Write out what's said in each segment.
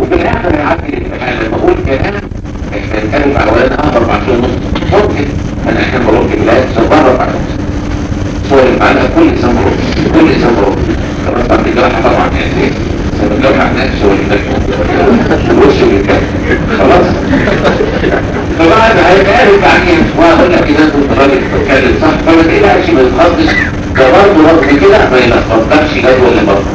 في الاخر يعدي الامتحان لما اقول كلام احنا نتكلم على ولاد اهبر بعد شهر ونص ممكن انا احيانا بروح البلاد صبارة بعد صور المعلقة كل انسان بروح كل انسان بروح خلاص بعد الجراحة طبعا يعني ايه لما الجراحة عندها شغل هناك الوش والكلام خلاص فبعد هيتعرف بعدين واقول لك اذا كنت راجل بتتكلم صح فما تقلقش ما تتخضش ده برضه رغم كده ما يلخبطكش جدول البطن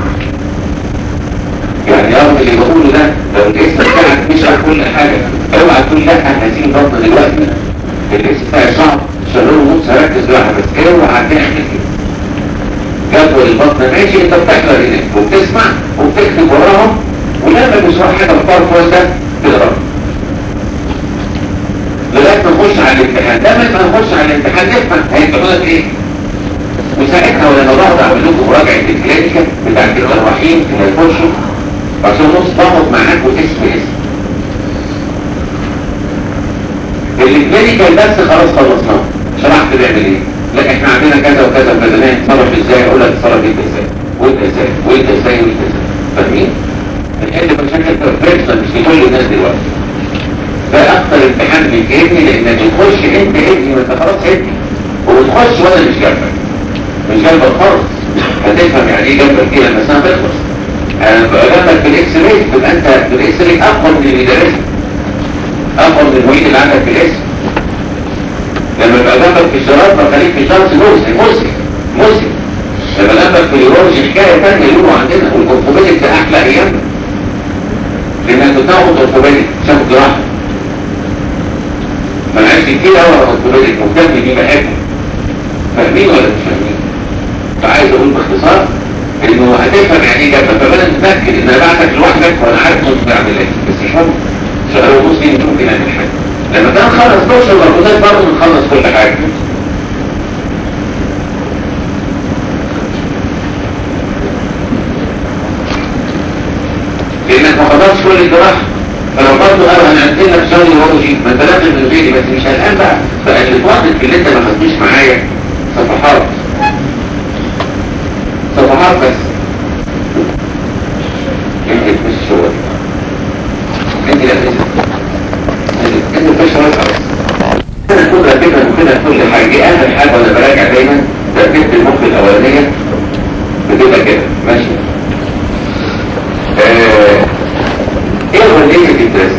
يعني رغم اللي بقوله ده لو الجسم بتاعك مش على كل حاجة اوعى تقول لا انا هسيب بطن دلوقتي الجسم بتاعي صعب شغال ونص هركز بقى بس اوعى تعمل جدول البطن ماشي انت بتحضر هناك وبتسمع وبتكتب وراهم ولما بيشرح حاجه في الباور ده تقرا لغايه ما نخش على الامتحان لما ما نخش على الامتحان نفهم هيبقى لك ايه وساعتها ولما بقعد اعمل لكم مراجعه الكلينيكا بتاعت الجراحين اللي هيخشوا عشان نص بقعد معاك واسم اسم الكلينيكال بس خلاص خلصناه شرحت بيعمل ايه لا احنا عندنا كذا وكذا وكذا نعمل نتصرف ازاي اقول لك اتصرف انت ازاي وانت ازاي وانت ازاي وانت ازاي فاهمين؟ بنحل مشاكل بيرسونال مش لكل الناس دلوقتي ده اكتر امتحان بيجيبني لانك بتخش انت ابني وانت خلاص ابني وبتخش وانا مش جنبك مش جنبك خالص هتفهم يعني ايه جنبك كده لما السنه تخلص انا ببقى جنبك بالاكس راي تبقى انت بالاكس راي اقوى من اللي بيدرسك اقوى من المعيد اللي عندك في الاسم لما يبقى جنبك في الشراب بخليك في شمس مرسي مرسي مرسي لما جنبك في اليورولوجي حكايه ثانيه يقولوا عندنا والكورفوبيتك ده احلى ايام لانك بتاخد كورفوبيتك تاخد جراحه ما انا عايز كتير قوي على كورفوبيتك مهتم بيه بحبه فاهمين ولا مش فاهمين؟ فعايز اقول باختصار انه هتفهم يعني ايه جنبك فانا متاكد ان انا بعتك لوحدك وانا عارف كنت بعمل ايه بس مش هم شغال ونص ممكن اعمل حاجه لما كان خلص نوصل للرجال برضه نخلص كل حاجة لانك ما خلصتش كل الجراحة فلو برضه قالوا هنعمل لك شغل وضعي ما انت لازم من غيري بس مش قلقان بقى فاللي اتوضت في اللي انت ما خدتوش معايا صفحات صفحات بس انت مش شغل انت لا تسمع انت مفيش شوية خلاص انا كنت ركبها وكده كل حاجة دي اخر حاجة وانا براجع دايما ركبت المخ الاولانية بتبقى كده ماشي آه، ايه هو الليمت البريست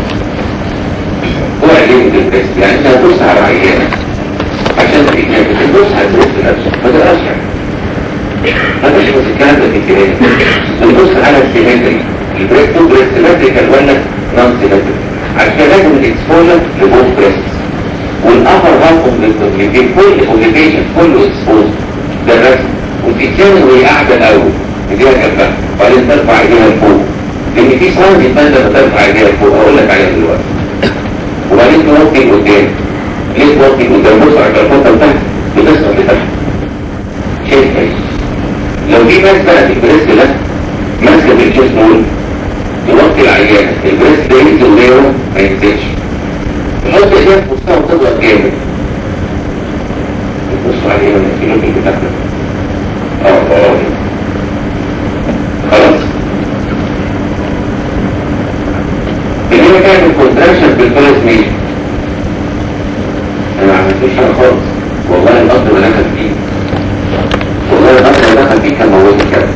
هو الليمت البريست يعني انت هتبص على عيانة عشان تتنافس تبص على البريست نفسه ما تقراش يعني ما تشوف الكلام ده في الكلام بنبص على السيمتري البريست تو بريست سيمتريكال ولا نون سيمتريكال عشان لازم الاكسبوجر لبوث بريست والابر هاف اوبليكيشن كل اوبليكيشن كله اكسبوز ده الرسم وتتساوي وهي قاعده الاول ايديها جنبها وبعدين ترفع ايديها لفوق لان في ساينز يبان لما ترفع ايديها لفوق اقول لك عليها دلوقتي وبعدين توطي لقدام ليه توطي لقدام بص على الكرفوطه بتاعتك بتسقط لتحت شايف كويس لو دي ماسكه في البريست ده ماسكه بالجسم مول توطي العيانة البريس ده ينزل غيره ما ينزلش تحط ايديها في وسطها وتضغط جامد تبص عليها من الكيلو بتاعتك اه اه خلاص اللي كانت الكونتراكشن بالفلس مين انا ما عملتوش حاجه خالص والله القطر ما دخل فيه والله القطر ما دخل فيه كان موجود كده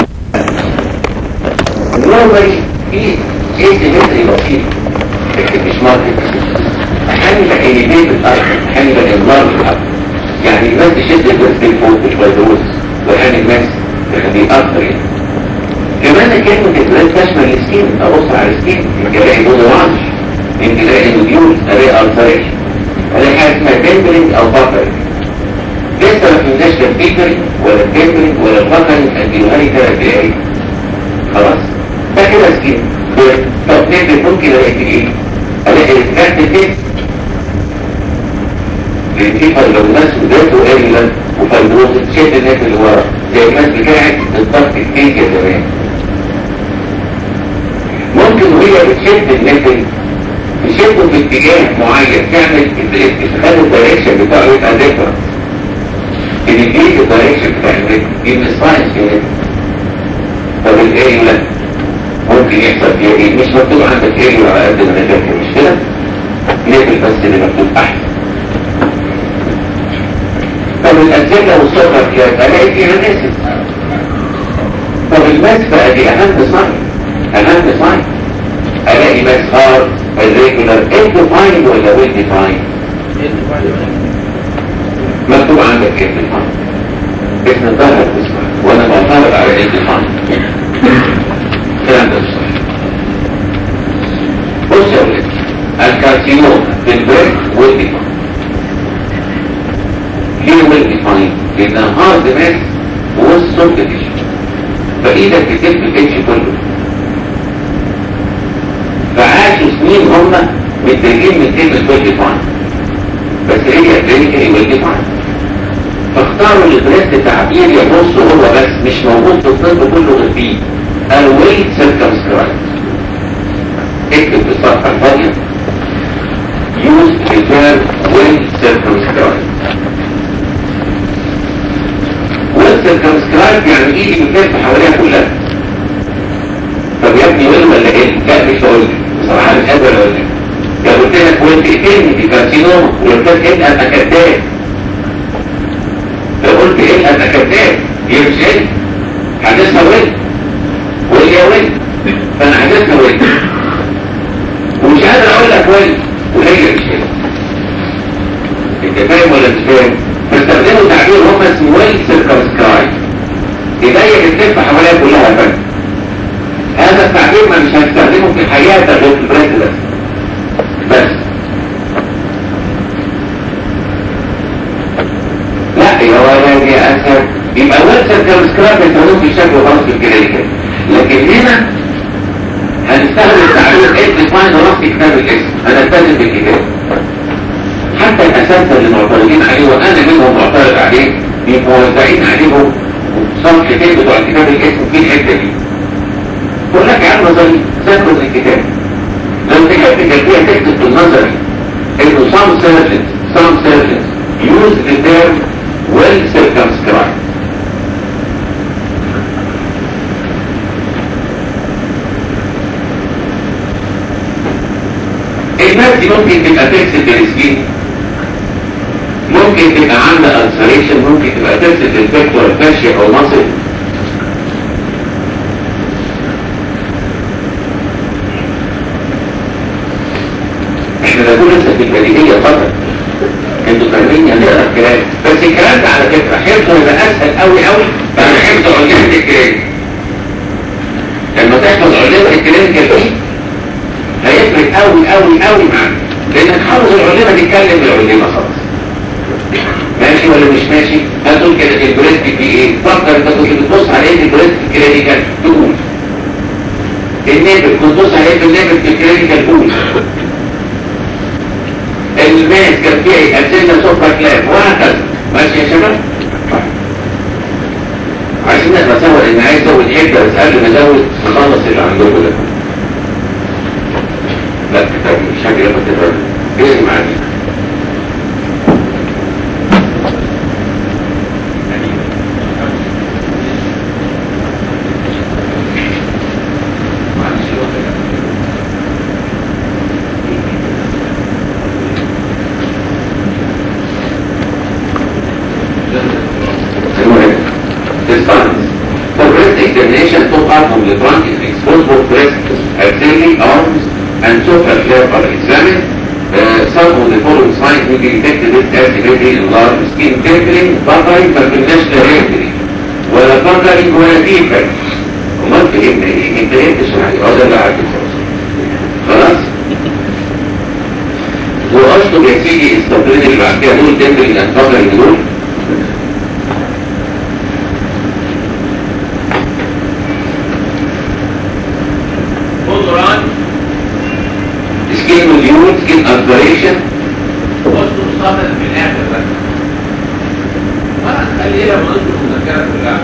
النورمالي في ايه سيمتري بسيط لكن مش ماركت احيانا يبقى اليمين بالارض احيانا يبقى النار بالارض يعني الناس تشد الناس بالفوق بالفيروس واحيانا الناس تخليه اكتر يعني كمان كلمة البلاد تشمل السكين ابص على السكين يمكن الاقي بوز رانش يمكن الاقي نوديول الاقي التريشن الاقي حاجة اسمها تمبرنج او بافرنج لسه ما فهمناش لا البيكرنج ولا التمبرنج ولا البافرنج اديوهالي ثلاث دقايق خلاص ده كده سكين طب نقدر ممكن الاقي ايه الاقي الفات الفيس لان في فايبروزات وذات واريلا وفايبروز تشد الناس اللي ورا زي الناس بتاعت الضغط الفيك يا زمان ممكن وهي بتشد الناس تشده في اتجاه معين تعمل تخلي الدايركشن بتاعه يبقى ذكرى تديك الدايركشن بتاع الرجل دي من الساينس كده طب الايه لا ممكن يحصل فيها ايه على قد ما نذاكر مش كده نقفل بس اللي مكتوب احسن طب الأسئلة والصفر كده الاقي فيها ناسب طب الماس بقى دي اهم صنع اهم صنع الاقي ماس هارد الريجولار ايه ديفايند ولا ويل ديفايند مكتوب عندك ايه ديفايند اسم الظاهر اسمع وانا بعترض على ايه ديفايند الكلام ده مش صحيح بص يا ولد الكارسينوما في البريك ويل ديفايند ليه ويل ديفايند؟ لان هارد ماس والسولت تيشو فايدك بتلف الاتش كله فعاشوا سنين هم متضايقين من كلمة ويل ديفايند بس هي كلينيكالي ويل ديفايند فاختاروا البريست تعبير يبص هو بس مش موجود في الطب كله غير فيه الويل سيركمسكرايب اكتب في الصفحة الفاضية use prefer well circumscribed well circumscribed يعني ايدي بتلف حواليها كلها طب يا ابني وين ولا ايه؟ لا مش هقول لك بصراحة مش قادر اقول لك لو قلت لك وانت اقتلني في كارسينوما وقلت لك ايه ابقى كذاب لو قلت ايه ابقى كذاب هي مش ايه؟ حدثها وين؟ وين يا وين؟ فانا حدثها وين؟ ومش قادر اقول لك وين وهي مش كده انت فاهم ولا مش فاهم فاستخدموا تعبير هم اسمه ويل سيركمسكرايب ايديا بتلف حواليها كلها يا فندم هذا التعبير ما مش هنستخدمه في حياتك غير في البريد بس بس لا يا ولد يا اسد يبقى ويل سيركمسكرايب بيستخدموه في شكل خاص في الكلينيكال لكن هنا هنستخدم تعبير ايه ديفاين نص كتاب الاسم هنلتزم بالكتاب حتى الاساتذه اللي معترضين عليه وانا منهم معترض عليه بيبقوا موزعين عليهم صفحتين بتوع كتاب الاسم في الحته دي بقول لك يا عم نظري ذاكر الكتاب لو تحب تجديها تكتب بالنظري انه some surgeons some surgeons use the term well circumscribed الناس دي ممكن تبقى تكسب السكين ممكن تبقى عاملة ألسريشن ممكن تبقى تكسب الفكتور الفاشية أو مصر احنا ده كل لسه في البديهية فقط انتوا فاهمين يعني ده الكلام بس الكلام ده على فكرة حفظه يبقى اسهل قوي قوي بعد حفظ علمة الكلام لما تحفظ علمة الكلام دي هيفرق قوي قوي قوي معاك لانك حافظ العلماء تتكلم بالعلماء خلاص ماشي ولا مش ماشي هتقول كده البريست في ايه فكر انت كنت بتبص على ايه البريست كلينيكال تقول النيبل كنت بتبص على ايه النيبل في الكلينيكال تقول الماس كان فيه ايه اسئله سوبر كلاب وهكذا ماشي يا شباب عايزين نتصور ان عايز ازود حته بس قبل ما ازود نخلص اللي عندكم ده لا كتاب مش حاجة لما تبقى ايه معاني examination took part from the trunk is exposed both breast, axillary, arms, and total flare are examined. Uh, some of the following signs will be detected with activity in large skin tapering, buckling, but hereditary. ولا buckling ولا deeper. امال فهمنا ايه؟ انت ايه تشرح لي؟ اه ده اللي عارف خلاص؟ واشطب يا سيدي السطرين اللي بعد كده دول تمبرنج اند buckling دول سكين مليون سكين الفريشن واشطب الصابر في الاخر بس ما خليها ما نشطب المذكرة كلها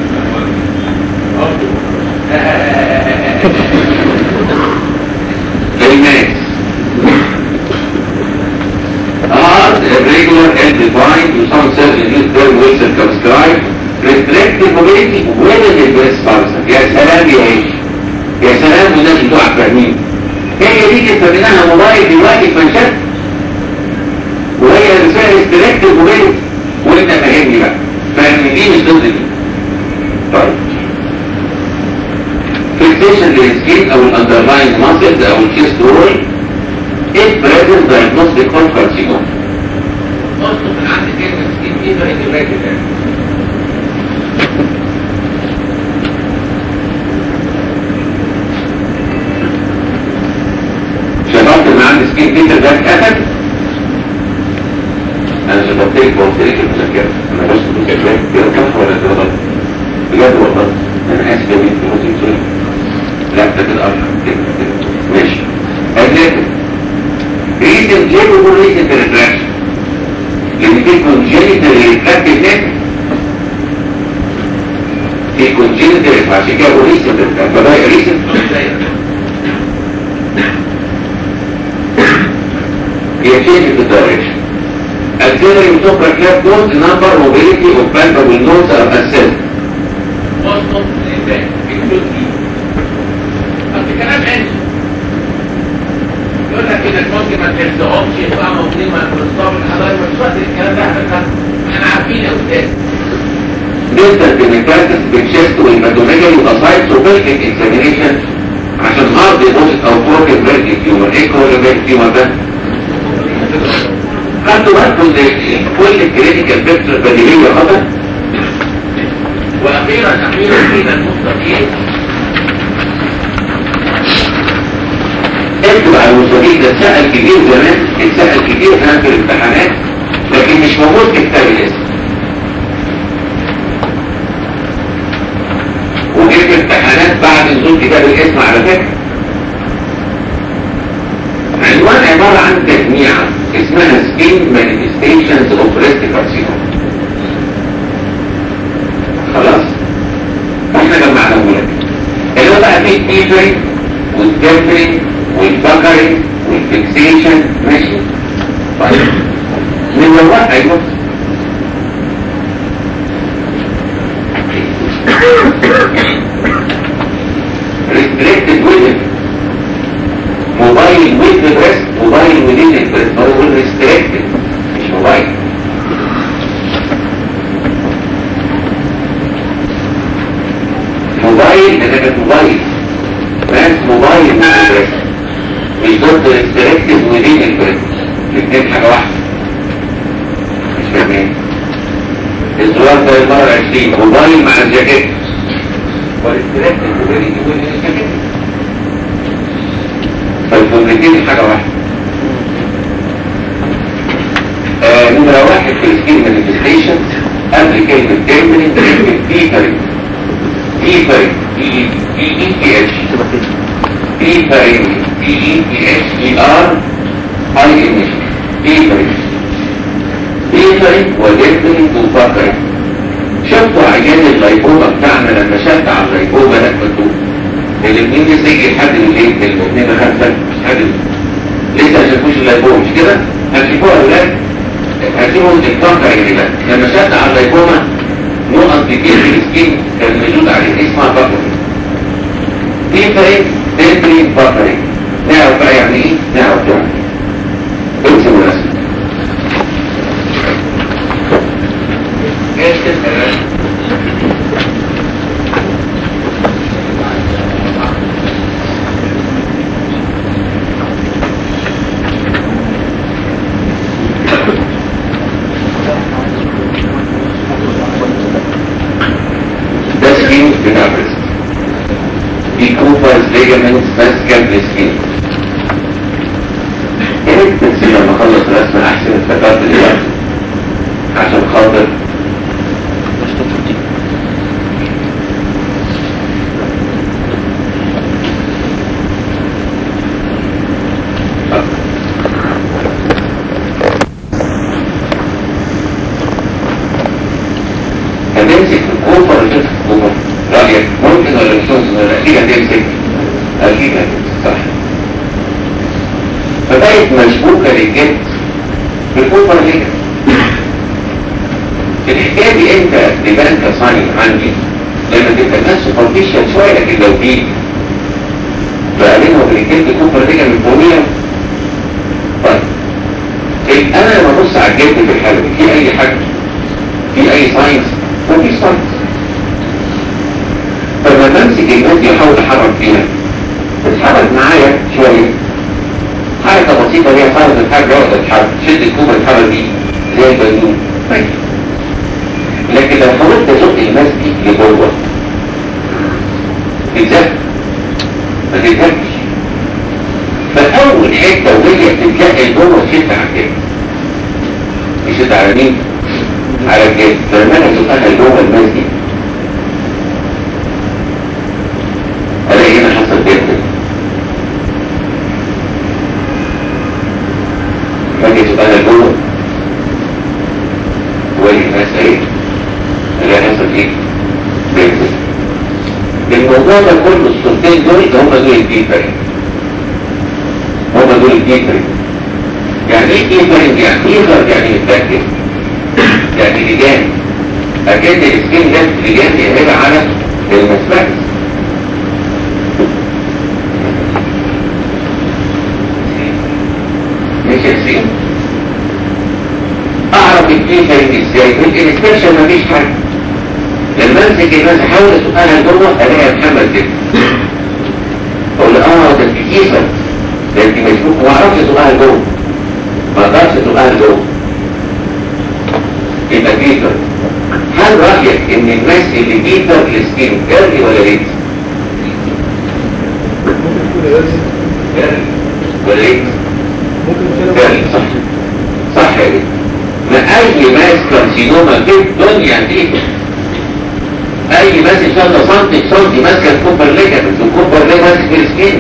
الماس hard, irregular, and defined to some certain use very well circumscribed restricted mobility within the breast parson يا سلام يا ايش يا سلام والناس بتوعك فاهمين هي دي بنسميها موبايل دلوقتي في منشات وهي رسالة استراكتيف موبايل وانت فاهمني بقى فاهم دي مش ضد دي طيب فيكسيشن للسكين او الاندرلاين ماسلز او الكيست وول ايه بريزنت دايجنوستيك فور كارسينوم اصله من عند كلمه سكين ايه بقى اللي شباب اللي عند سكين بيتر ده اتقتل انا شبابت لك وقلت لك المذاكره انا بس المذاكره كده صح ولا كده غلط بجد والله انا اسف يا بنتي قلت لك لا ده كده ارحم كده كده ماشي ادلت ريزن جيب وكل ريزن ريتراكشن لان في كونجينيتال ريتراكتيف نت في كونجينيتال عشان كده هو ريزن فده ريزن هي change the direction. Auxiliary autograph notes the number mobility of palpable notes are assessed. Most of the event, it should be. بس كلام علمي. يقول لك انك ممكن ما تحسهمش يبقى ممكن ما تنصاب الحضاري مش وقت الكلام ده احنا احنا عارفين يا استاذ. Distal penetratus بالchest والمدوميجالي وأسايد سوبركت examination عشان هارد deposit أو فورك بريد تيومر ايه كل بريد تيومر ده؟ خدوا بالكم ان كل الكريتيكال بيكتشر بديهية خطأ واخيرا اخيرا فينا المستقيم اكتب على المستقيم ده اتسأل كتير زمان اتسأل كتير كان في الامتحانات لكن مش موجود في كتاب الاسم وجبت امتحانات بعد نزول كتاب الاسم على فكرة عنوان عبارة عن تجميعة اسمها سكين manifestations of breast carcinoma خلاص فاحنا جمعناه لك اللي هو بقى فيه تيتري والتمبري والبكري والفيكسيشن ماشي طيب من الوقت ايوه restricted within موبايل with the breast موبايل within the breast هو restricted مش موبايل موبايل ده كانت موبايل بس موبايل with the breast مش ضد restricted within the breast الاثنين حاجة واحدة مش فاهمين الزرار ده المرة 20 موبايل مع الجاكيت والrestricted within الجاكيت فالفورمتين حاجة واحدة آه نمرة واحد في السكين مانيفستيشن قبل كلمة تيرمينال كلمة بيبري بيبري بي اي تي اتش بيبري بي اي تي اتش اي ار اي ام اتش بيبري بيبري وديرمينال وبكري شفتوا عيان اللايبوما بتاعنا لما شفت على اللايبوما ده مكتوب الاثنين لسه يجي لحد الاثنين الاثنين خمسة مش حد لسه ما شافوش اللايبوما مش كده هتشوفوها اولاد هتشوفوا الفكر يعني بقى لما شد على اللايبوما نقط كتير في السكين كان موجود عليه اسمها بكري في فريق تنبري بكري نعرف بقى يعني ايه نعرف يعني امسك مناسب ايش تسأل ده سكين بتاع بريست دي كوبرز ليجامنتس ماسكه بالسكين يا ريت تنسي لما اخلص الرسم احسن افتكرت دلوقتي عشان خاطر هتمسك الكوبر ولا تمسك الكوبر رأيك ممكن ولا مش ممكن ولا اكيد هتمسك اكيد هتمسك صح فبقت مشبوكة للجنس بالكوبر ليه الحكاية دي انت تبان كصاني عندي لما تبقى الناس سوبرفيشال شوية لكن لو في لو بقى بينه وبين الجلد كوبر دي من فوقيها طيب إيه انا لما ابص على الجلد في الحالة دي في اي حاجة في اي ساينس مفيش ساينس فلما امسك الناس دي احاول احرك فيها تتحرك معايا شوية حركة بسيطة هي فرض الحاجة يقعد تتحرك شد الكوبا تتحرك دي زي البنون ماشي لكن لو حاولت ازق الناس دي لجوه تتزق ما تتزقش فأول حتة وهي بتتزق لجوه تشد على الجلد تشد على مين؟ على الجلد فلما انا ازقها لجوه الناس دي الاقي هنا حصل جدا فاجي ازقها لجوه واجي الناس ايه؟ اللي هيحصل ايه؟ بيحصل الموضوع ده كله الصورتين دول هم دول الديفرنج هم دول الديفرنج يعني ايه ديفرنج يعني ديفر يعني متأكد يعني لجان اكيد السكين ده لجان يهيبها على المسبس مش يا اعرف الديفرنج ازاي من الانسبكشن مفيش حاجه لما امسك الناس احاول اسقها لجوه الاقيها محمد كده اقول اه ده انت كيسه ده انت مشبوك ما اعرفش اسقها لجوه ما اقدرش اسقها لجوه يبقى كيسر هل رايك ان الناس اللي كيسر السكين جري ولا ليت؟ جري ولا ليت؟ جري صح صح يا بيه ما اي ماس كارسينوما في الدنيا دي اي ماس ان شاء الله سنتي سنتي ماسكه الكوبر ليجامنت والكوبر ليه ماسك في السكين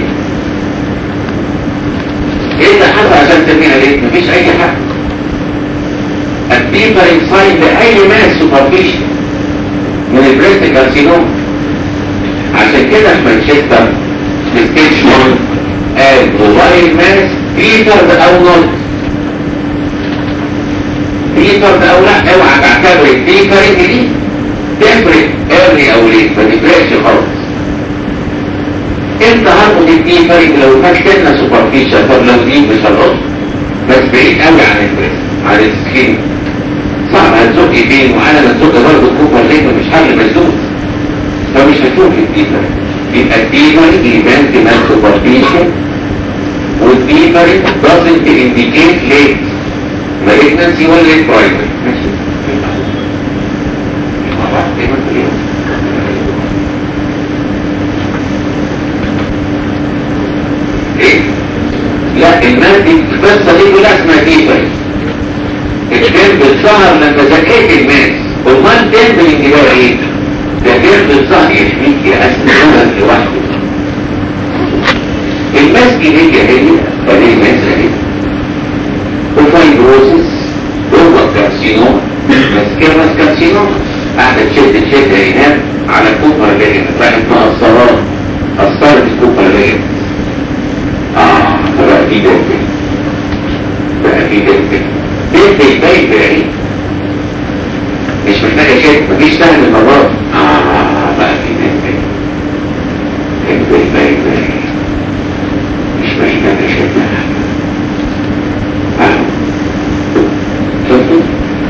ايه اللي حصل عشان تسميها ليه؟ مفيش اي حاجه الديفرنج ساين لاي ماس سوبرفيشن من البريست كارسينوما عشان كده في مانشستر في ستيج 1 قال موبايل ماس بيترد او نوت بيترد او لا اوعى تعتبر الديفرنج دي تفرق ايرلي او ليت ما تفرقش خالص انت هرقد الديفرنج لو فاكتنا سوبرفيشال طب لو دي مش هرقد بس بعيد قوي عن البريست عن السكين صعب هتزق بين وعلى ما تزق برضه الكوبر ليه مش حل مسدود فمش هتشوف الديفرنج يبقى الديفرنج يبان كمان سوبرفيشال والديفرنج doesn't indicate late malignancy ولا late primary ماشي ايه لا المادي القصه دي كلها اسمها ديفرنج الجنب الظهر لما زكيت الناس امال تنبلنج بقى ايه ده جنب الظهر يحميك يا اسنان لوحده الماسك دي هي هذه الماسكه دي وفايبروسيس جوه الكارسينوما ماسكيرنس كارسينوما قاعده تشد تشد عينات على الكوبر ليجن راحت مقصرات قصرت الكوبر ليجن اه بقى في دفع بقى في دفع دفع باين بعيد مش محتاجه شد مفيش سهل المرات اه بقى في دفع دفع باين بعيد مش محتاجه شد اه شفتوا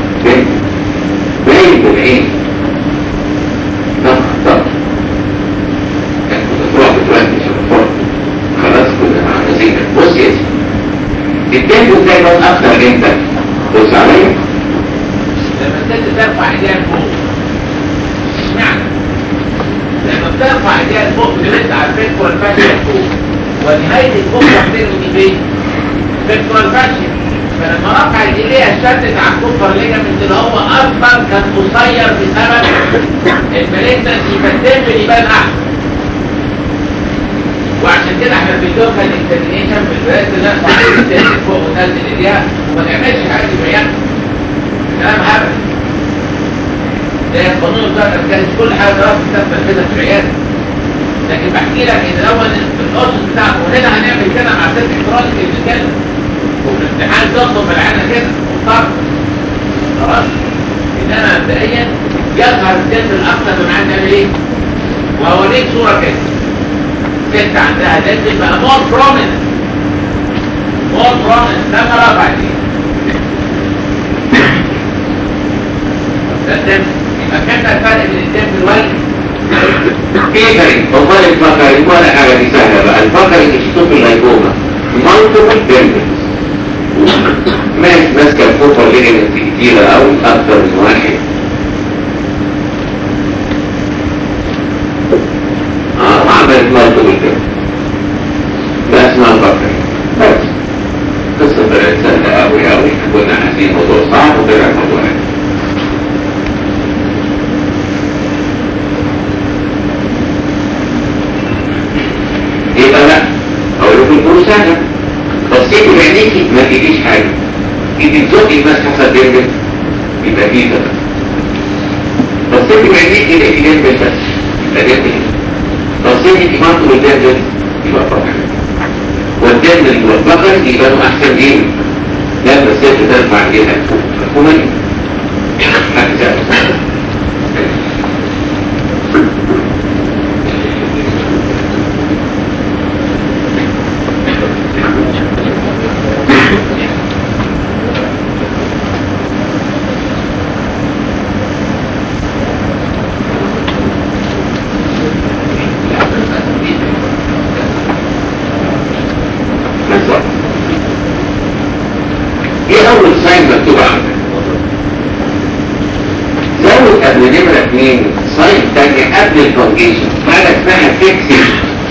باين بالعين ضغط ضغط تروح بتودي شرفات خلاص كنا معتزين بص يا سيدي الدم ازاي بقى اكتر امتى بص عليا لما الست ترفع ايديها لفوق اشمعنى؟ لما بترفع ايديها لفوق بتلف على الفكر والفاشية فوق ونهاية الكفر بتنهي دي فين؟ الفكر والفاشية فلما رفع ايديها شدت على الكفر ليجامنت اللي هو اصلا كان قصير بسبب المالجنسي فالدم يبان احسن وعشان كده احنا في اللوكال اكزامينيشن في البلاد نرفع ايديها فوق وننزل ايديها وما نعملش حاجه بعيادة كلام هبل ده القانون الظاهر كانت كل حاجه دراسه تثبت كده في العياده لكن بحكي لك ان الاول في الاسس بتاعته وهنا هنعمل كده مع ست احترازي اللي كده وفي الامتحان تطلب العينه كده مضطر خلاص انما مبدئيا يظهر الدم الاكثر بمعنى نعمل ايه؟ وهوريك صوره كده ست عندها دنتل بقى مور بروميننت مور بروميننت لما رفع دي ده الدنتل يبقى فهمنا الفرق بين الدنتل وال كيفري امال الفقري ولا حاجه دي سهله بقى الفقري تشوف اللايكوما مالتيبل ديمبلز ماس ماسكه الفوق ليجمنت كتيره او اكتر من واحد اه عملت مالتيبل ديمبلز ده اسمها الفقري بس قصه طلعت سهله قوي قوي كنا حاسين الموضوع صعب وطلع الموضوع عادي يبقى لا اقول لكم كله سهله بصيتي بعينيكي ما تجيش حاجه انت بتزقي بس حسب جنبك يبقى في ده بصيتي بعينيكي لقيتي جنبك بس يبقى جنبك بصيتي في منطقه الجنبك يبقى فقر والجنب اللي هو الفقر يبقى احسن جيم لما الست ترفع ايديها لفوق مفهومه حاجه سهله بالظبط ايه اول ساين مكتوب عندك زود قبل نمرة اتنين ساين تانية قبل الكونجيشن حاجة اسمها فيكسيشن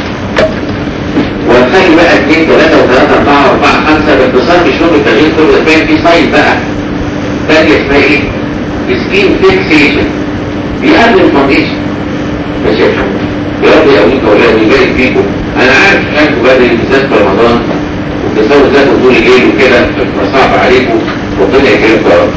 وتخلي بقى اتنين تلاتة وتلاتة اربعة واربعة خمسة باختصار مش ممكن تغيير كل اسبوعين في ساين بقى تانية اسمها ايه؟ سكين فيكسيشن دي قبل الكونجيشن ماشي يا محمد يا رب يقويك اولادي ويبارك فيكم انا عارف انتوا بدري بالذات في رمضان وبتسووا ذات طول الليل وكده بتبقى صعب عليكم ربنا يكرمكم يا رب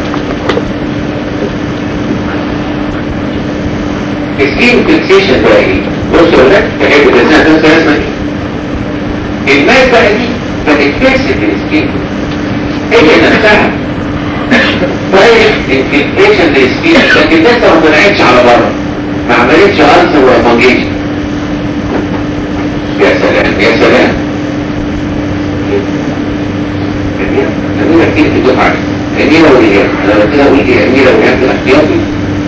سكين فيكسيشن بقى ايه؟ بصوا يا ولاد تحب تنسى تنسى اسمها ايه؟ الماس بقى دي بتتفكس في السكين هي نفسها طيب الفيكسيشن للسكين لكن لسه ما طلعتش على بره ما عملتش ألسر ولا فانجيشن يا سلام يا سلام أميرة أميرة كتير في الدفعة أميرة وريان أنا قلت لها قولي أميرة وريان في الاحتياطي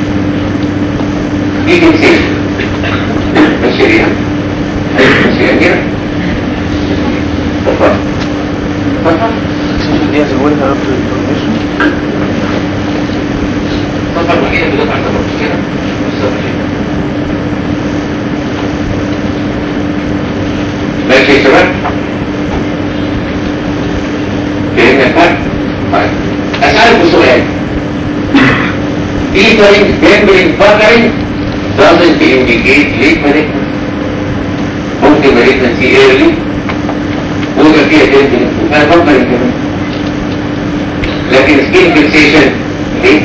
دي جنسية ماشي يا ريان ماشي يا أميرة تفضل تفضل دي هزودها قبل الكونجيشن تفضل وحيدة في الدفعة طبعا مش كده بالظبط كده ماشي يا شباب فهمنا الفرق طيب اسالكم سؤال Petering, membrane buttering doesn't indicate late malignancy ممكن malignancy early ويبقى فيها tendon وفيها buttering كمان لكن skin fixation late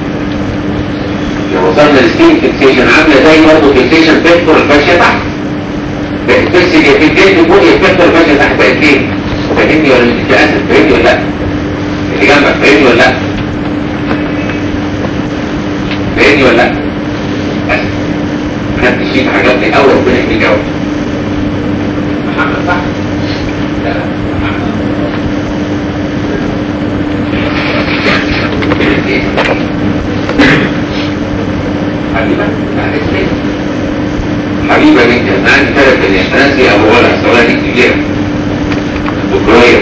لو وصلنا للسكين فيكسيشن عامله زي برضه فيكسيشن بيكتور الفاشيه تحت بتفكس يا في الجلد فوق يا بيكتور الفاشيه تحت بقت ايه؟ فاهمني ولا مش اسف فاهمني ولا لا؟ اللي جنبك فاهمني ولا لا؟ فاهمني ولا لا؟ اسف خدت شيء عجبني قوي ربنا يهديك قوي محمد صح؟ لا لا محمد حبيبة لا اسمي حبيبة بنتي انا عندي ثلاث بنات ناسي اولها سؤالي كبيرة بكروية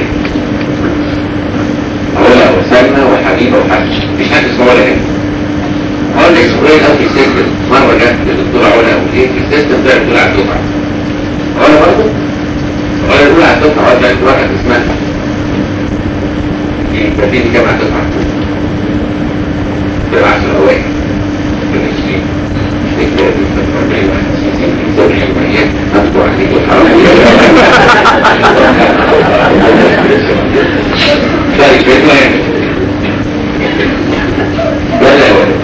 اولها وسلمى وحبيبة وحبيبة مفيش حد اسمه ولا هنا اقول لك سؤال او في السيستم مرة جت للدكتورة علا او ايه في السيستم ده بتقول على الدفعة ولا برضه ولا تقول على الدفعة ولا تقول واحد اسمها ايه بديني كام على الدفعة تبقى عشر اوائل من الشيء طيب المهم ولا ولا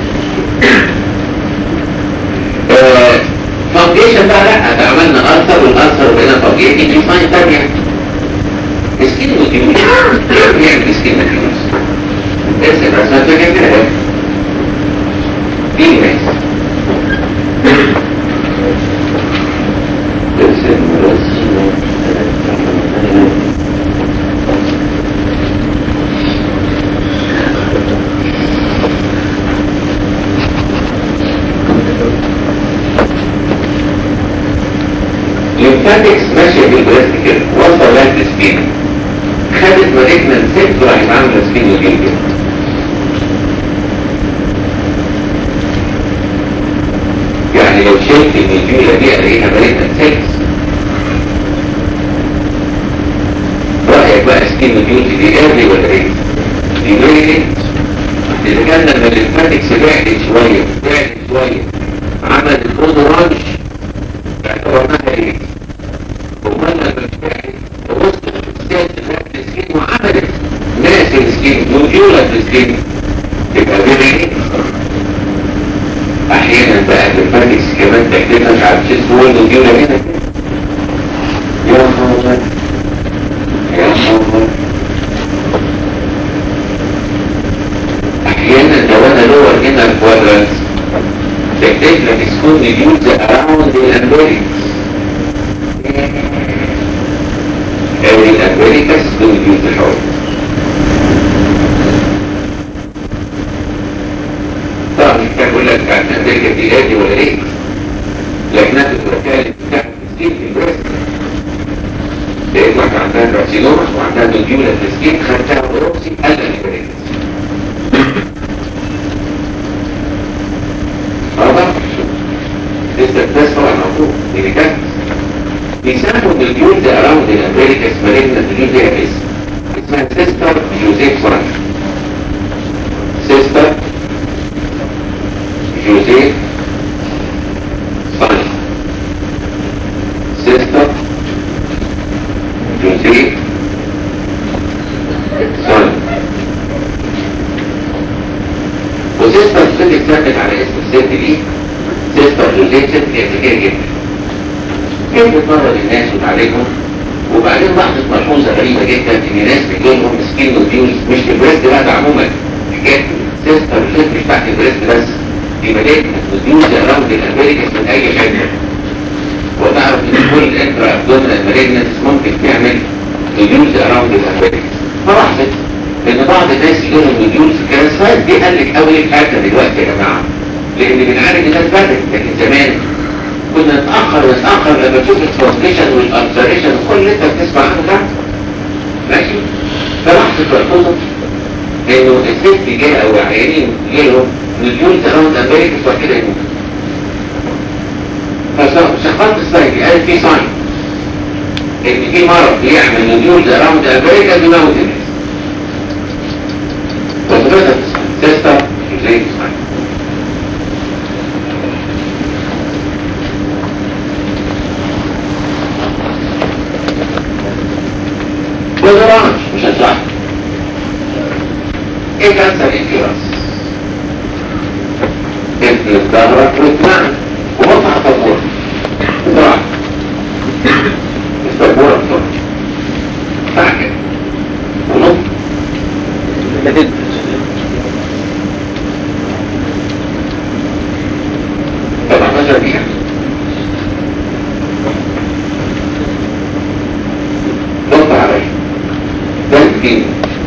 فاونديشن بقى لا ده عملنا ألسر والألسر وبقينا فاونديشن دي فاين تانية مسكين وديوش يعني مسكين وديوش بس بس ما تجي كده دي ناس الليمفاتكس ماشية بالبريست كده واصلة لها السبين خدت مالجنا ست وراحت عاملة سبين وجيل كده يعني لو شلت النجيلة دي الاقيها مالجنا ست رأيك بقى سكين نجيل دي ايرلي ولا ايه؟ دي ليه؟ إذا كان لما الليمفاتكس بعدت شوية بعدت شوية عملت كود رانش اعتبرناها ايه؟ ومن بالفعل وسط السياسة النفس السكين وعملت ناس السكين نجولة السكين تبقى بيري احيانا بقى الليمفاتكس كمان تحديدها مش عارف شيء هو النجولة هنا كده يا خبر يا خبر احيانا لو انا لور هنا الكوادرانت تكتب لك سكون نيوز اراوند الامريكس ايه الامريكا سكون نيوز الحول طبعا مش بقول لك عن امريكا دي لادي ولا ايه لكنها بتتكلم بتاعت السكين في البريست لقيت عندها كارسينوما وعندها نوديولا في السكين خدتها بروكسي قال الامريكا واضح؟ لسه الناس طبعا موجود دي كانت بيسموا الجيولز اراوند الامريكا اسمها الجيول فيها اسم اسمها سيستر جوزيف فرانك سيستر جوزيف فرانك سيستر جوزيف فرانك وسيستر جوزيف ثابت على اسم الست دي سيستر جوزيف ست هي ذكية جدا كيف بتمرن الناس وتعالجهم وبعدين لاحظت ملحوظة غريبة جدا ان ناس بيجيلهم سكين نوديولز مش في البريست لا ده عموما حكاية سيستر جوزيف مش تحت البريست بس دي مليئة نوديولز اراوند الامريكس من اي حتة وتعرف ان كل الانترا ابدومينال مالجنس ممكن تعمل نوديولز اراوند الامريكس فلاحظت ان بعض الناس يجيلهم نوديولز الكراسفات دي قلت قوي حتى دلوقتي يا جماعه لان بنعالج الناس بدري لكن زمان كنا نتاخر نتاخر لما تشوف الترانسليشن والابزريشن وكل اللي انت بتسمع عنه ده ماشي فلاحظت ملحوظه انه الست جايه او عيانين جايهم نوديولز اراوند امريكس وكده يموت فشخصت السايد قالت في ساين ان في مرض بيعمل نوديولز اراوند امريكا بيموت الناس وثبتت تستا زي الساين وزرانش مش هتلاحظ ايه كانسر انكراس ابن الظهرك واتمعن ومطلع طبور بسرعة الطبورة بسرعة فاكر ونط لكن طبعا نظر بيها نط عليا ده السكين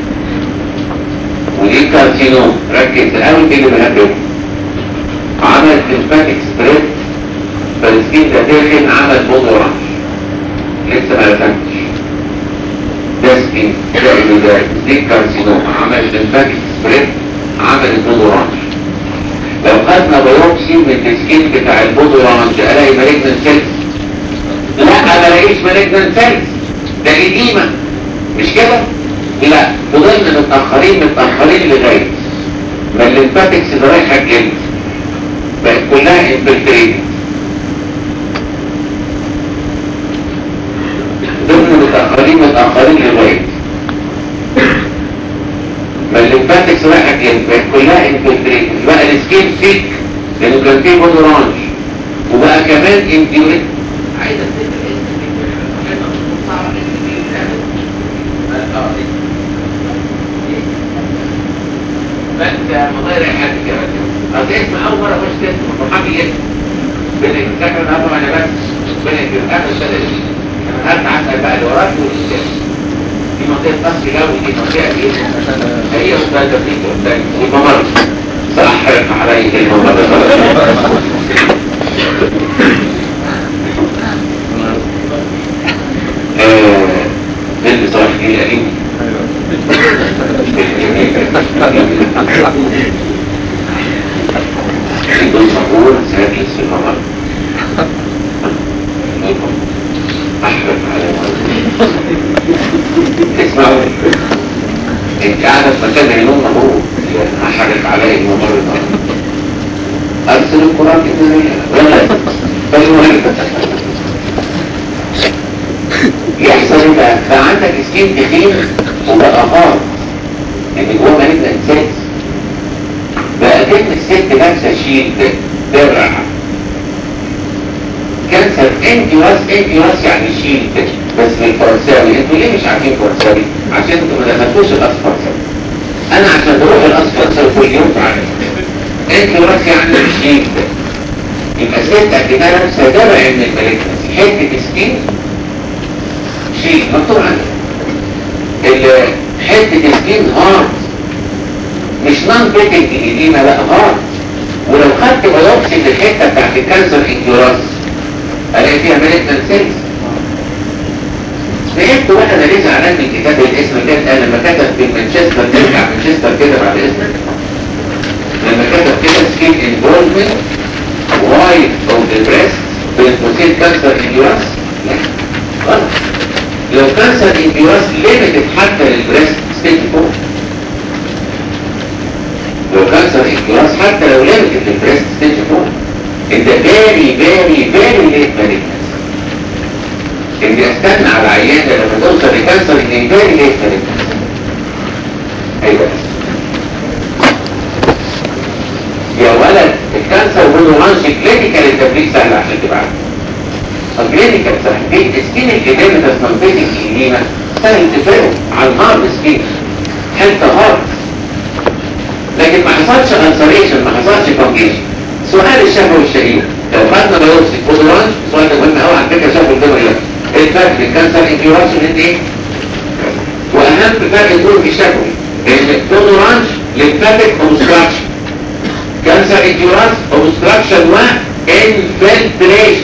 ودي كارسينوم ركز قوي في اللي بنقابله عمل ليمفاتيك سبريد فالسكين ده داخل عمل بود اورانج لسه ما رسمتش ده سكين ده اللي ده دي كارسينوم عمل ليمفاتيك سبريد عمل بود اورانج لو خدنا بيوبسي من السكين بتاع البود اورانج الاقي مالجنان سيلز لا ما الاقيش مالجنان سيلز ده إديمة مش كده؟ لا فضلنا متأخرين متأخرين لغاية ما الليمفاتكس اللي رايحة الجلد بقت كلها انفلتريتد فضلنا متأخرين متأخرين لغاية ما الليمفاتكس رايحة الجلد بقت كلها انفلتريتد بقى السكين سيك لأنه كان فيه بود اورانج وبقى كمان انديوريت عايز افتكر بس مغير حد كمان اصل اسم اول مره مش اسم محامي اسم بالذكر النهارده انا بس ربنا يكرمك اخر السنه دي انا هرجع عنك بقى اللي وراك والقدام دي منطقه قصر جو ودي منطقه ايه؟ هي وده فيك قدام والممر سأحرق عليه الممر بنت صلاح جيل قديم عنده صبور سادس في الممر أحرق عليه اسمعوا انت قاعدة في مكان عينون مبروك احرق عليه الممر ارسل القرآن كده ولا فالمهم يحصل ايه بقى بقى عندك سكين تخين وبقى غار ان جوه مريض انساس بقى جت الست لابسه شيل درع كانسر انتي واس انتي واس يعني شيل بس بالفرنساوي انتوا ليه مش عارفين فرنساوي عشان انتوا ما دخلتوش الاسفرنساوي انا عشان بروح الاسفرنساوي كل يوم تعالى انتي واس يعني شيل يبقى ست اكيدها لابسه درع من المالكنس حته سكين شيء مكتوب عندك ال- حته سكين هارد مش نون بيتنج ايدينا لا هارد ولو خدت بيوبسي في الحته بتاعت الكانسر انكيوراس الاقي فيها مالتنا سيلز فهمت وانا انا ليه زعلان من كتاب الاسم ده لما كتب في مانشستر ترجع مانشستر كده بعد اسمك لما كتب كده سكين انفولفمنت وايد اوف ذا بريست بالبروسيد كانسر انكيوراس لا غلط لو كانسر انكيوراس ليميتد حتى للبريست ستيج 4 لو كانسر انكيوراس حتى لو ليميتد للبريست ستيج 4 انت فيري فيري فيري ليت مالجنس اني استنى على العيان ده لما توصل لكانسر اني فيري ليت مالجنس ايوه يا ولد الكانسر بنورانش كلينيكال التبريد سهل عشان تبقى عارف الكلينيكال سهل دي سكين الإدامة تسمنتيك الإديمة سهل تفرق عن هارد سكين حتى هارد لكن ما حصلش انسريشن ما حصلش كونجيشن سؤال الشهوة الشهير لو خدنا بايوبسي بودرانش سؤال ده مهم قوي على فكره شافوا الدم يقول ايه الفرق بين كانسر انكيوراس وبين ايه؟ واهم فرق يكون في الشفوي ان بودرانش للفاتك اوبستراكشن كانسر انكيوراس اوبستراكشن و انفلتريشن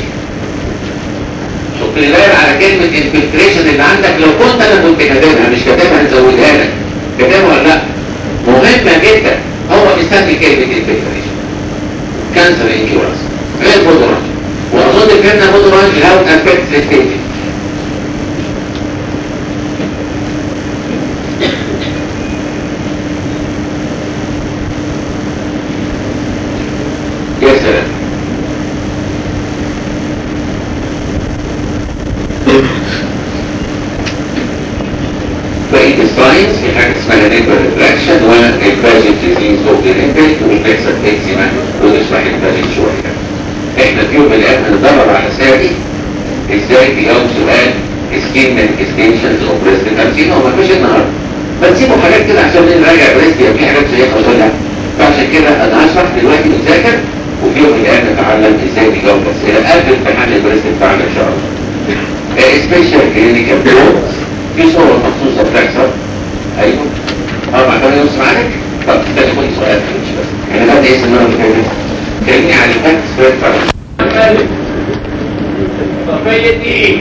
حط لي بالك على كلمة انفلتريشن اللي عندك لو كنت انا كنت كاتبها مش كاتبها نزودها لك كاتبها ولا لا مهمة جدا هو مستني كلمة انفلتريشن كانسر انكيوراس غير بودرانج واظن فهمنا بودرانج لو افكت ستيج يا سلام بقية الساينس في حاجة اسمها نيبر ريفراكشن والفاجن ديزيز اوف ذا نيبل وبيحصل اكزيما ونشرح الفاجن شوية. احنا في يوم من الايام هندرب على ساري ازاي بيجاوب سؤال سكين مانيفستيشنز اوف بريست كانسر هو مفيش النهارده. بنسيبه حاجات كده عشان نراجع بريست يبقى في حاجات زي قصدها فعشان كده انا هشرح دلوقتي ونذاكر وفي يوم من الايام نتعلم ازاي بيجاوب الاسئله قبل امتحان البريست بتاعنا ان شاء الله. سبيشال كلينيكال بلوكس في صورة مخصوصة بتحصل ايوه اه مع كمان يوصل معاك طب استنى خد سؤال مش بس انا بدي اسم المره اللي فاتت كلمني عن الفاكت سبريد فاكت طفية ايه؟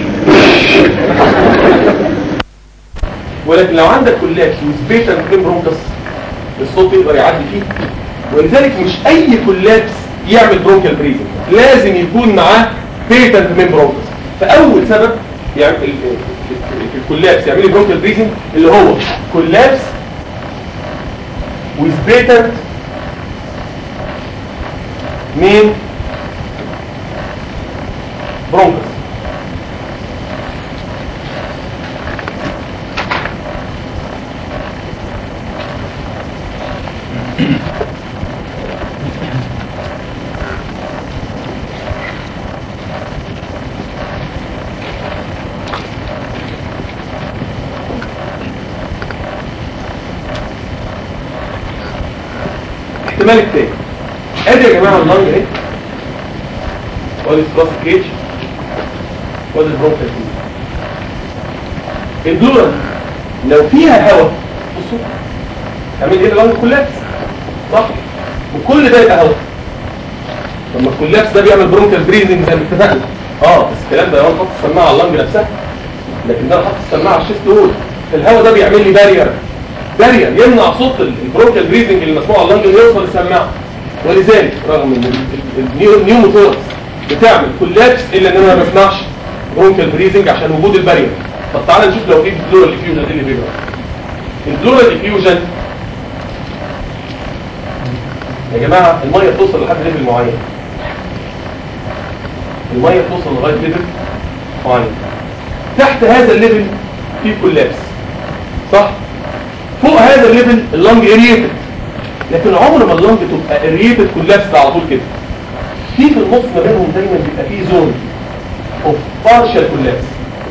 ولكن لو عندك كولابس وسبيشال برونكس الصوت يقدر يعدي فيه ولذلك مش اي كولابس يعمل برونكال بريزنج لازم يكون معاه بيتنت من برونكس فاول سبب يعمل ال- ال- في الكولابس يعمل لي برونكال بريزنج اللي هو كولابس وسبيتنت مين برونكس الاحتمال التاني ادي يا جماعه اللنج اهي وادي راس الكيج وادي البرونكال البلورال لو فيها هواء بصوا تعمل ايه اللنج كولابس صح وكل ده يبقى هواء لما الكولابس ده بيعمل برونكال بريزنج زي ما اتفقنا اه بس الكلام ده لو انا حاطط السماعه على اللنج نفسها لكن ده انا حاطط السماعه على الشيست وول الهواء ده بيعمل لي بارير بارير يمنع صوت البرونكال بريزنج اللي مسموع على اللنج انه يوصل للسماعه ولذلك رغم ان النيوموثوركس بتعمل كولابس الا ان انا ما بسمعش برونكال بريزنج عشان وجود البارير طب تعالى نشوف لو في بلورال افيوجن ايه اللي بيجرى البلورال افيوجن يا جماعه الميه بتوصل لحد ليفل معين الميه بتوصل لغايه ليفل معين تحت هذا الليفل في كولابس صح فوق هذا الليفل اللنج اريتد لكن عمر ما اللنج تبقى اريتد كولابس على طول كده في في النص ما بينهم دايما بيبقى في زون اوف بارشال كولابس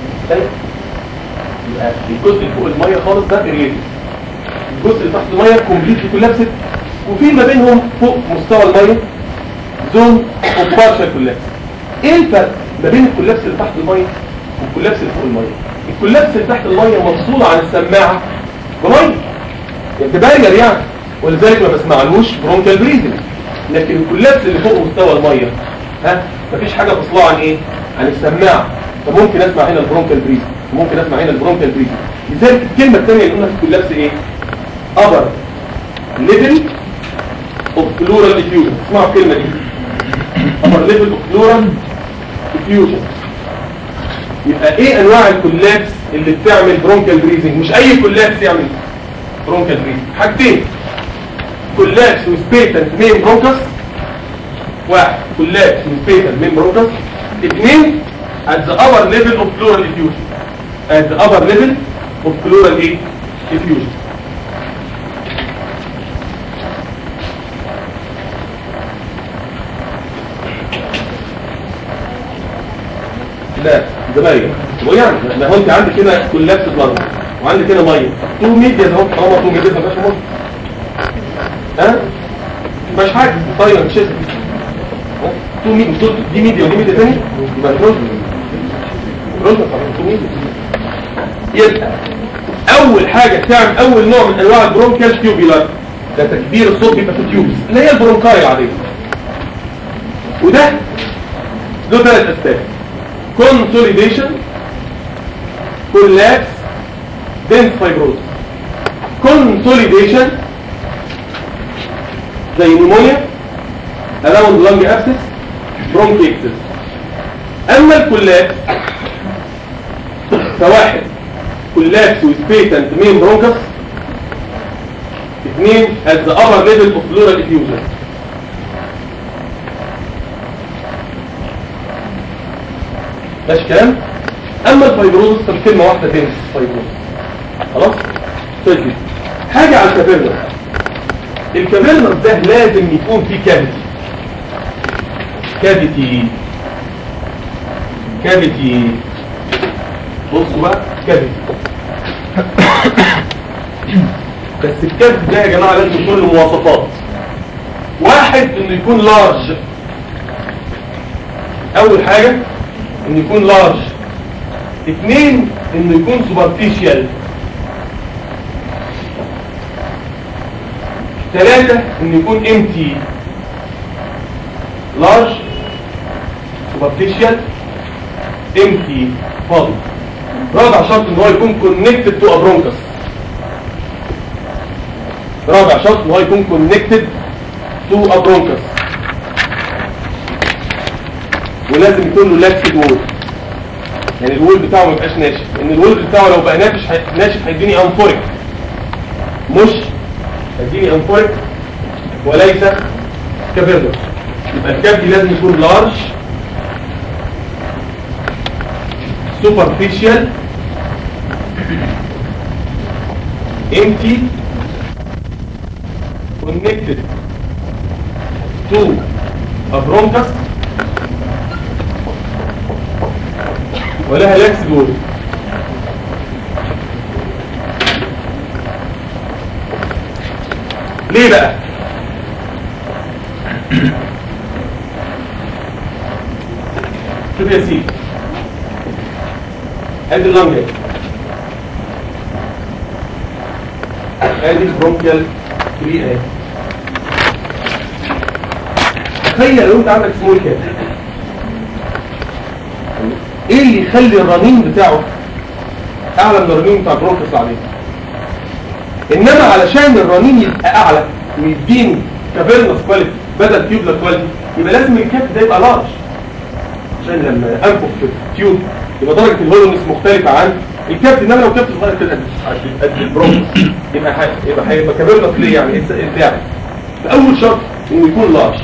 يبقى الجزء اللي فوق الميه خالص ده اريتد الجزء اللي تحت الميه كومبليتلي كولابسد وفي ما بينهم فوق مستوى الميه زون اوف بارشال كولابس ايه الفرق ما بين الكولابس اللي تحت الميه والكولابس اللي فوق الميه الكولابس اللي تحت الميه مفصول عن السماعه بميه يعني بارير يعني ولذلك ما بسمعلوش برونكال بريزنج لكن الكولابس اللي فوق مستوى الميه ها مفيش حاجه فصلها عن ايه عن السماعه فممكن اسمع هنا البرونكال بريزنج وممكن اسمع هنا البرونكال بريزنج لذلك الكلمه الثانيه اللي قلنا في الكولابس ايه upper level of pleural effusion اسمعوا الكلمه دي upper level of pleural effusion يبقى ايه انواع الكولابس اللي بتعمل برونكال بريزنج مش اي كولابس يعمل برونكال بريزنج حاجتين كولابس وسبيتنت مين برونكس واحد كولابس وسبيتنت مين برونكس اثنين at the upper level of pleural effusion at the upper level of pleural ايه effusion لا ده ميه هو يعني ما هو انت عندك هنا كولابس بلاد وعندك هنا ميه تو ميديا اهو طالما تو ميديا ما فيهاش ميه ها مش حاجه طيب مش اسم تو ميديا دي ميديا ودي ميديا ثاني يبقى كروز كروز تو ميديا يبقى اول حاجه تعمل اول نوع من انواع البرونكال تيوبيلار ده تكبير الصوت بيبقى في التيوبس اللي هي البرونكاي العاديه وده له ثلاث اسباب consolidation collapse dense fibrosis consolidation زي نيمونيا around lung abscess bronchiectasis اما الكولابس فواحد كولابس with patent main bronchus اثنين at the upper level of pleural effusion ماشي كلام اما الفايبروز فالكلمة واحدة تاني فايبروز خلاص طيب حاجة على الكافيرنس الكافيرنس ده لازم يكون فيه كافيتي كافيتي كافيتي بصوا بقى كافيتي بس الكافيتي ده يا جماعة لازم يكون له مواصفات واحد انه يكون لارج اول حاجة انه يكون لارج اثنين انه يكون سوبرفيشال ثلاثة انه يكون امتي لارج سوبرفيشال امتي فاضي رابع شرط ان هو يكون كونكتد تو ابرونكس رابع شرط ان هو يكون كونكتد تو ابرونكس ولازم يكون له لاكسد وول يعني الوول بتاعه ما يبقاش ناشف لان الوول بتاعه لو بقى ناشف هي- ناشف هيديني انفورك مش هيديني انفورك وليس كافيرنر يبقى الكافي لازم يكون لارج سوبرفيشال empty connected to a bronchus ولها لاكس دول ليه بقى شوف يا سيدي ادي اللنج اهي ادي البرونكيال تري اهي تخيل لو انت عندك سمول كاب ايه اللي يخلي الرنين بتاعه اعلى من الرنين بتاع البرونكس العادي انما علشان الرنين يبقى اعلى ويديني كافيرنس كواليتي بدل تيوبلا كواليتي يبقى لازم الكاب ده يبقى لارج عشان لما انفخ في التيوب يبقى درجه الهولونس مختلفه عن الكابت انما لو كابت صغير كده قد قد البرونكس يبقى حي... يبقى هيبقى كافيرنس ليه يعني ايه الداعي اول شرط انه يكون لارج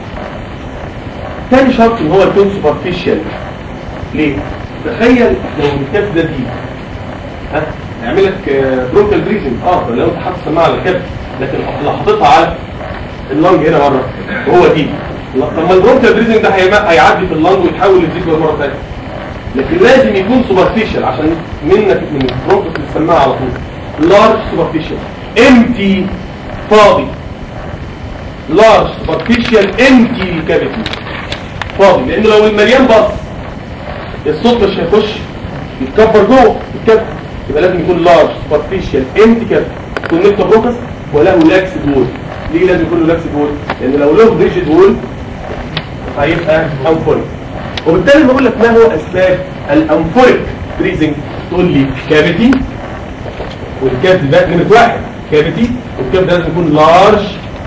تاني شرط ان هو يكون سوبرفيشال ليه؟ تخيل لو الكبد ده دي ها يعمل لك برونكال بريزنج اه لو انت حاطط سماعه على الكبد لكن لو حاططها على اللنج هنا مره وهو دي طب ما البرونكال بريزنج ده هيما- هيعدي في اللنج ويتحول للديكور مره ثانيه لكن لازم يكون سوبرفيشال عشان منك من البرونكال السماعه على طول لارج سوبرفيشال امتي فاضي لارج سوبرفيشال امتي كافيتي فاضي لان لو المليان بس الصوت مش هيخش يتكبر جوه الكبد يبقى لازم يكون لارج سوبرفيشال امتي كبد كونكت بروكس وله لاكس دول ليه لازم يكون له لاكس دول لان لو له ريجيد وول هيبقى انفوريك وبالتالي بقول لك ما هو اسباب الانفوريك بريزنج تقول لي كافيتي والكبد ده نمره واحد كافيتي والكبد ده لازم يكون لارج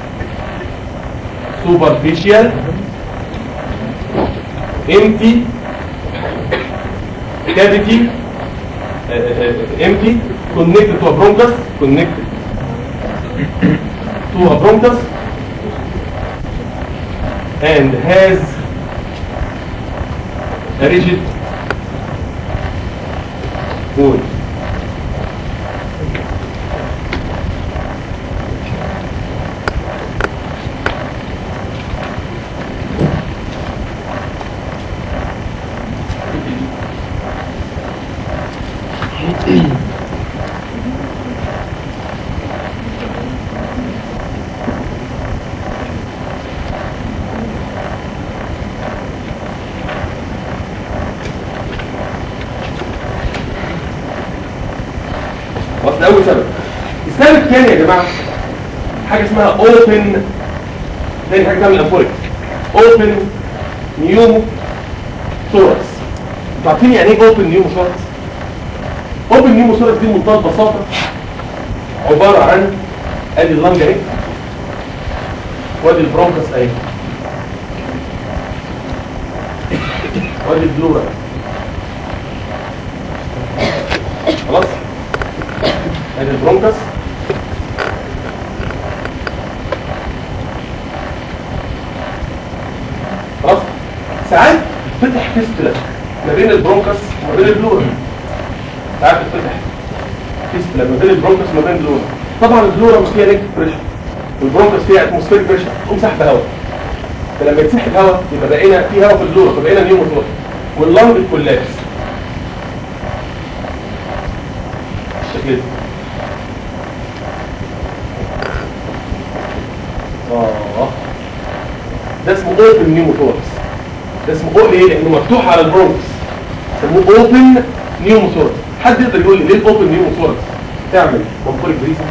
سوبرفيشال empty cavity uh, uh, empty connected to a bronchus connected to a bronchus and has a rigid wall بس ده اول سبب السبب الثاني يا جماعه حاجه اسمها اوبن تاني حاجه تعمل انفوريك اوبن نيومو ثوركس انتوا عارفين يعني ايه اوبن نيومو ثوركس اوبن نيومو ثوركس دي بمنتهى البساطه عباره عن ادي اللنج اهي وادي البرونكس اهي وادي البلورا خلاص ادي البرونكس خلاص ساعات تفتح فيستولا ما بين البرونكس وما بين البلورا ساعات تفتح فيستولا ما بين البرونكس وما بين البلورا طبعا البلورا فيها نيك بريشر والبرونكس فيها اتموسفيريك بريشر تقوم سحب هواء فلما يتسحب هواء يبقى بقينا في هواء في البلورا فبقينا نيوموثوركس واللنج كولابس بالشكل ده اه ده اسمه اوبن نيوموثوركس ده اسمه اوبن ايه لانه مفتوح على البرونكس سموه اوبن نيوموثوركس حد يقدر يقول لي ليه الاوبن نيوموثوركس تعمل منفورك بريسن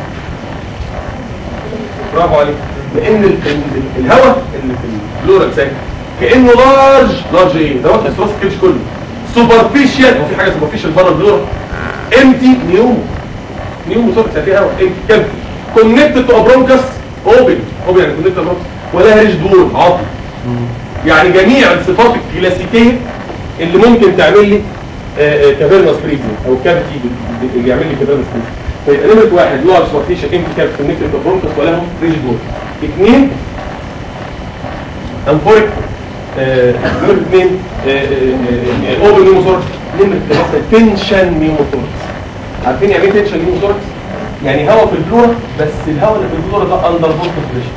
برافو عليك لان ال- ال- ال- الهواء اللي في البلورال ساك كانه لارج لارج ايه ده واخد راس الكبش كله سوبرفيشال هو في حاجه سوبرفيشال بره البلورال امتي نيومو نيومو ثوركس فيها هواء امتي كم كونكتد تو برونكس اوبن اوبن يعني كونكتد تو برونكس ولا ريش دور عاطل يعني جميع الصفات الكلاسيكيه اللي ممكن تعمل لي كافيرنس بريزن او كافيتي اللي يعمل لي كافيرنس بريزن فيبقى نمره واحد لارج سوبرفيشال امتي كافيتي كونكتد تو برونكس ولهم ريش دور اثنين امفوريك نمرة اثنين اوبن نيوموثوركس نمرة ثلاثة تنشن نيوموثوركس عارفين يعني ايه تنشن نيوموثوركس؟ يعني هواء في البلورة بس الهواء اللي في البلورة ده اندر فولت بريشر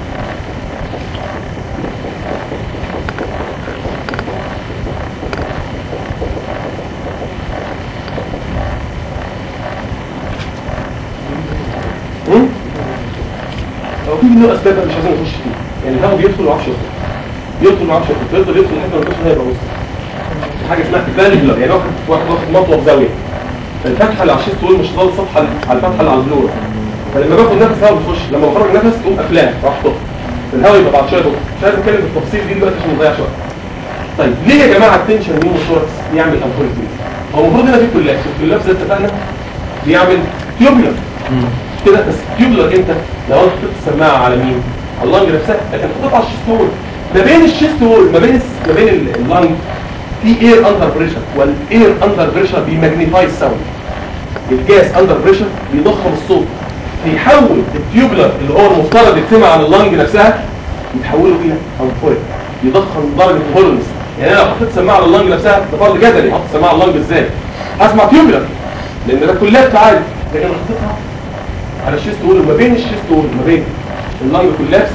هم؟ هو في له اسباب مش عايزين نخش فيه يعني الهواء بيدخل وما يعرفش يخرج يدخل ما يعرفش يخرج يفضل يدخل لحد ما يخش هيبقى وسط حاجه اسمها فالفولار يعني واحد واحد واخد مطوه بزاويه الفتحه اللي على الشيست وول مش ضاد السطح على الفتحه اللي على البلور فلما باخد نفس هواء بتخش لما بخرج نفس تقوم قافلاها راح تقف الهواء يبقى بعد شويه بقى. مش عايز اتكلم بالتفصيل دي دلوقتي عشان ما نضيعش وقت طيب ليه يا جماعه التنشن مين الثوركس يعمل امبوليزم هو المفروض هنا في كلابس والكلابس ده اتفقنا بيعمل تيوبولار كده بس تيوبولار امتى لو انت حطيت السماعه على مين على اللنج نفسها لكن حطيتها على الشيست وول ما بين الشيست وول ما بين الس- ما بين ال- اللنج في اير اندر بريشر والاير اندر بريشر بيماجنيفاي الساوند الجاس اندر بريشر بيضخم الصوت بيحول التيوبولار اللي هو المفترض يتسمع عن اللنج نفسها يتحوله الى امبوليك يضخم درجه الهولنس يعني انا لو حطيت سماعه على اللنج نفسها ده فرض جدلي احط سماعه على اللنج ازاي هسمع تيوبولار لان ده كلها تعالي لكن انا حطيتها على الشيست وول وما بين الشيست وول ما بين اللنج كولابس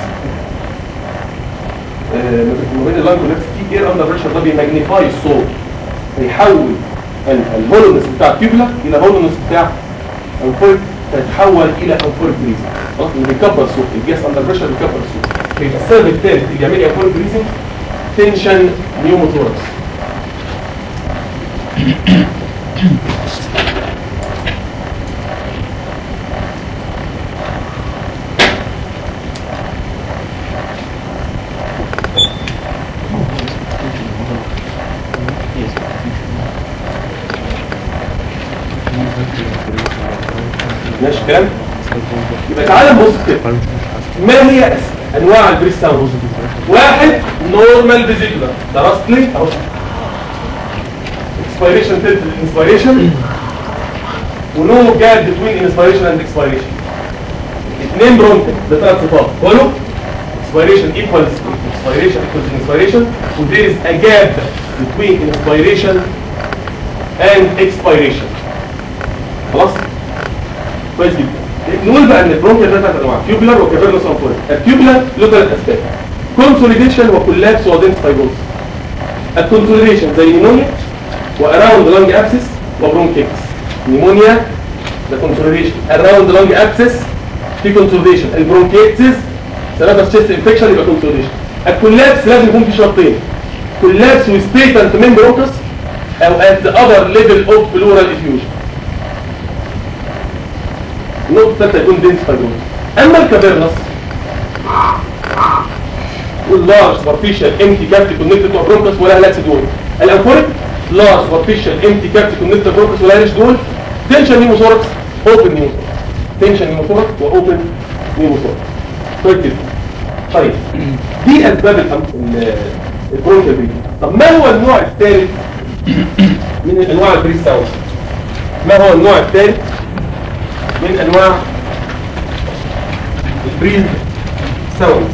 آه، ما بين اللنج كولابس في اير اندر بريشر ده بيماجنيفاي الصوت بيحول ال- الهولونس بتاع التيوبولار الى هولونس بتاع امبوليك تتحول الى امبوليك بريزنج خلاص اللي بيكبر الصوت الجاس اندر بريشر بيكبر الصوت يبقى السبب الثالث اللي بيعمل لي امبوليك بريزنج تنشن نيوموثوركس ماشي الكلام يبقى تعالى نبص كده ما هي انواع البريس ساوند واحد نورمال فيزيكولار درست لي اهو اكسبيريشن تلت الانسبيريشن ونو جاب بتوين انسبيريشن اند اكسبيريشن اثنين برونكل ده ثلاث صفات قولوا expiration equals expiration equals inspiration و there is a gap between inspiration and expiration خلاص كويس جدا نقول بقى ان البرونكيال ده ثلاث انواع تيوبولار وكافيرنس امبوليك التيوبولار له ثلاث اسباب كونسوليديشن وكولابس ودنس فايبروس الكونسوليديشن زي نيمونيا واراوند لانج ابسس وبرونكيتس نيمونيا ده كونسوليديشن اراوند لانج ابسس في كونسوليديشن البرونكيتس ثلاثه تشيست انفكشن يبقى كونسوليديشن الكولابس لازم يكون في شرطين كولابس with patent membranous او at the other level of pleural effusion النقطة الثالثة يكون دينس فايبروز أما الكافيرنس واللارج سوبرفيشال امتي كافيتي كونكتد تو برونكس ولا لاكس دول الانفوريك لارج سوبرفيشال امتي كافيتي كونكتد تو برونكس ولا لاكس دول تنشن نيموثوركس اوبن نيموثوركس تنشن نيموثوركس واوبن نيموثوركس كويس جدا طيب دي اسباب الأم- ال- البرونكال بريد طب ما هو النوع الثالث من انواع البريد ساوند ما هو النوع الثالث من انواع البريد ساوندز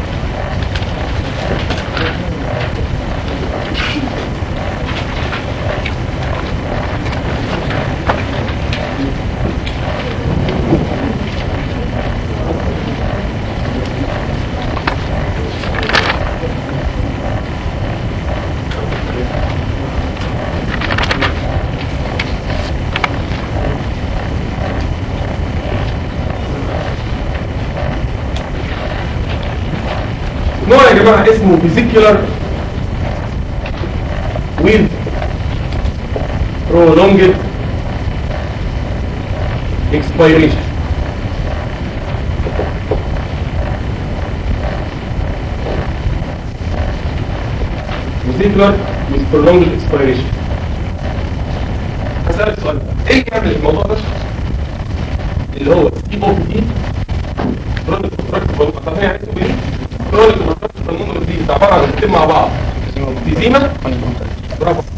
نوع يا جماعة اسمه فيزيكولار ويل prolonged expiration فيزيكولار with prolonged expiration هسألك سؤال ايه يعمل الموضوع ده اللي هو سي او دي كرونيك كونتراكت طب يعني اسمه ايه كرونيك كونتراكت بالمونر دي عباره عن الاثنين مع بعض ديزيما برافو